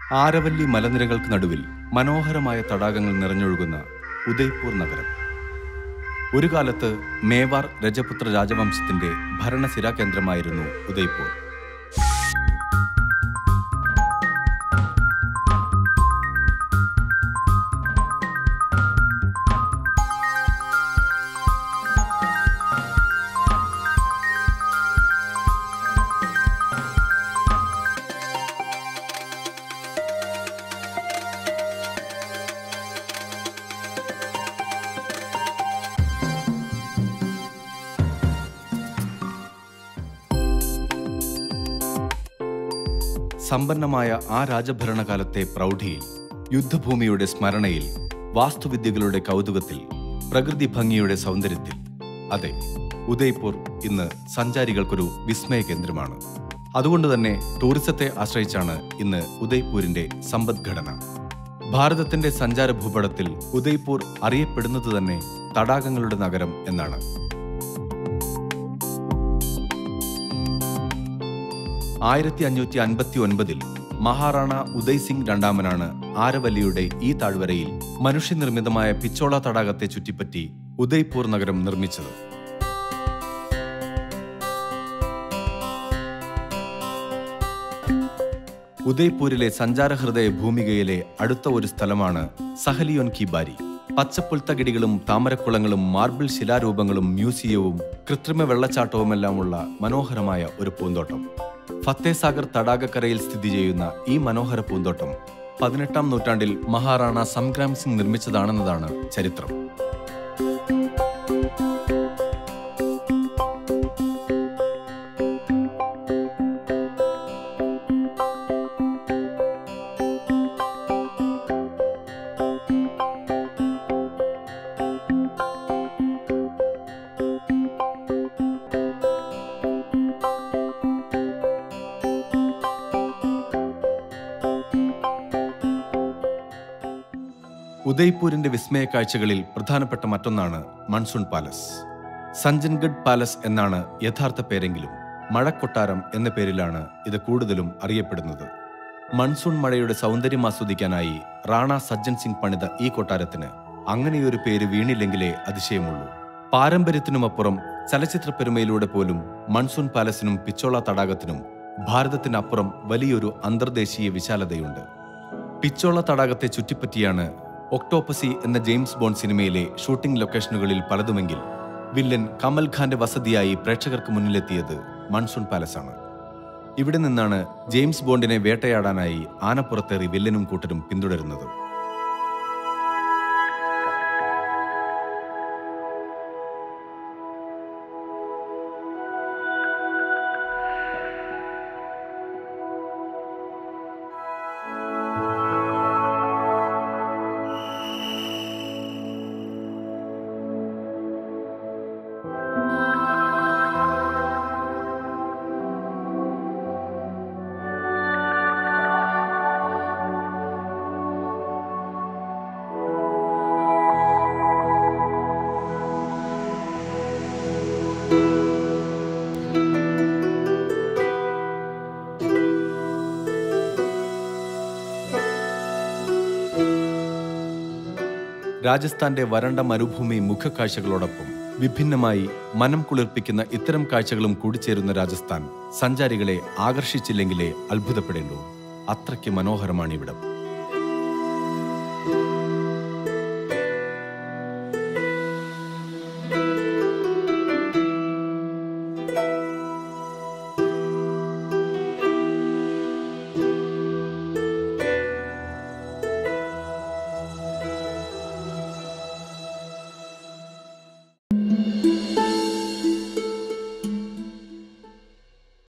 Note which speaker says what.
Speaker 1: ആരവല്ലി മലനിരകൾക്ക് നടുവിൽ മനോഹരമായ തടാകങ്ങൾ നിറഞ്ഞൊഴുകുന്ന ഉദയ്പൂർ നഗരം ഒരു കാലത്ത് മേവാർ രജപുത്ര രാജവംശത്തിന്റെ ഭരണസിരാ കേന്ദ്രമായിരുന്നു ഉദയ്പൂർ സമ്പന്നമായ ആ രാജഭരണകാലത്തെ പ്രൗഢിയിൽ യുദ്ധഭൂമിയുടെ സ്മരണയിൽ വാസ്തുവിദ്യകളുടെ കൗതുകത്തിൽ പ്രകൃതി ഭംഗിയുടെ സൗന്ദര്യത്തിൽ അതെ ഉദയ്പൂർ ഇന്ന് സഞ്ചാരികൾക്കൊരു വിസ്മയ കേന്ദ്രമാണ് അതുകൊണ്ട് തന്നെ ടൂറിസത്തെ ആശ്രയിച്ചാണ് ഇന്ന് ഉദയ്പൂരിന്റെ സമ്പദ്ഘടന ഭാരതത്തിന്റെ സഞ്ചാര ഭൂപടത്തിൽ ഉദയ്പൂർ അറിയപ്പെടുന്നത് തന്നെ തടാകങ്ങളുടെ നഗരം എന്നാണ് ആയിരത്തി അഞ്ഞൂറ്റി അൻപത്തി ഒൻപതിൽ മഹാറാണ ഉദയ് സിംഗ് രണ്ടാമനാണ് ആരവല്ലിയുടെ ഈ താഴ്വരയിൽ മനുഷ്യനിർമ്മിതമായ പിച്ചോള തടാകത്തെ ചുറ്റിപ്പറ്റി ഉദയ്പൂർ നഗരം നിർമ്മിച്ചത് ഉദയ്പൂരിലെ സഞ്ചാരഹൃദയ ഭൂമികയിലെ അടുത്ത ഒരു സ്ഥലമാണ് സഹലിയോൻ കി ബാരി പച്ചപ്പുൽത്തകിടികളും താമരക്കുളങ്ങളും മാർബിൾ ശിലാരൂപങ്ങളും മ്യൂസിയവും കൃത്രിമ വെള്ളച്ചാട്ടവുമെല്ലാമുള്ള മനോഹരമായ ഒരു പൂന്തോട്ടം ഫത്തേസാഗർ തടാകക്കരയിൽ സ്ഥിതി ചെയ്യുന്ന ഈ മനോഹര പൂന്തോട്ടം പതിനെട്ടാം നൂറ്റാണ്ടിൽ മഹാറാണ സംഗ്രാം സിംഗ് നിർമ്മിച്ചതാണെന്നതാണ് ചരിത്രം ഉദയ്പൂരിന്റെ വിസ്മയ കാഴ്ചകളിൽ പ്രധാനപ്പെട്ട മറ്റൊന്നാണ് മൺസൂൺ പാലസ് സഞ്ജൻഗഡ് പാലസ് എന്നാണ് യഥാർത്ഥ പേരെങ്കിലും മഴക്കൊട്ടാരം എന്ന പേരിലാണ് ഇത് കൂടുതലും അറിയപ്പെടുന്നത് മൺസൂൺ മഴയുടെ സൗന്ദര്യം ആസ്വദിക്കാനായി റാണ സജ്ജൻ സിംഗ് പണിത ഈ കൊട്ടാരത്തിന് അങ്ങനെയൊരു പേര് വീണില്ലെങ്കിലേ അതിശയമുള്ളൂ പാരമ്പര്യത്തിനുമപ്പുറം ചലച്ചിത്ര പെരുമയിലൂടെ പോലും മൺസൂൺ പാലസിനും പിച്ചോള തടാകത്തിനും ഭാരതത്തിനപ്പുറം വലിയൊരു അന്തർദേശീയ വിശാലതയുണ്ട് പിച്ചോള തടാകത്തെ ചുറ്റിപ്പറ്റിയാണ് ഒക്ടോപ്പസി എന്ന ജെയിംസ് ബോണ്ട് സിനിമയിലെ ഷൂട്ടിംഗ് ലൊക്കേഷനുകളിൽ പലതുമെങ്കിൽ വില്ലൻ കമൽ ഖാന്റെ വസതിയായി പ്രേക്ഷകർക്ക് മുന്നിലെത്തിയത് മൺസൂൺ പാലസാണ് ഇവിടെ നിന്നാണ് ജെയിംസ് ബോണ്ടിനെ വേട്ടയാടാനായി ആനപ്പുറത്തേറി വില്ലനും കൂട്ടരും പിന്തുടരുന്നത് രാജസ്ഥാന്റെ വരണ്ട മരുഭൂമി മുഖക്കാഴ്ചകളോടൊപ്പം വിഭിന്നമായി മനം കുളിർപ്പിക്കുന്ന ഇത്തരം കാഴ്ചകളും കൂടിച്ചേരുന്ന രാജസ്ഥാൻ സഞ്ചാരികളെ ആകർഷിച്ചില്ലെങ്കിലേ അത്ഭുതപ്പെടേണ്ടൂ അത്രയ്ക്ക് മനോഹരമാണ് ഇവിടം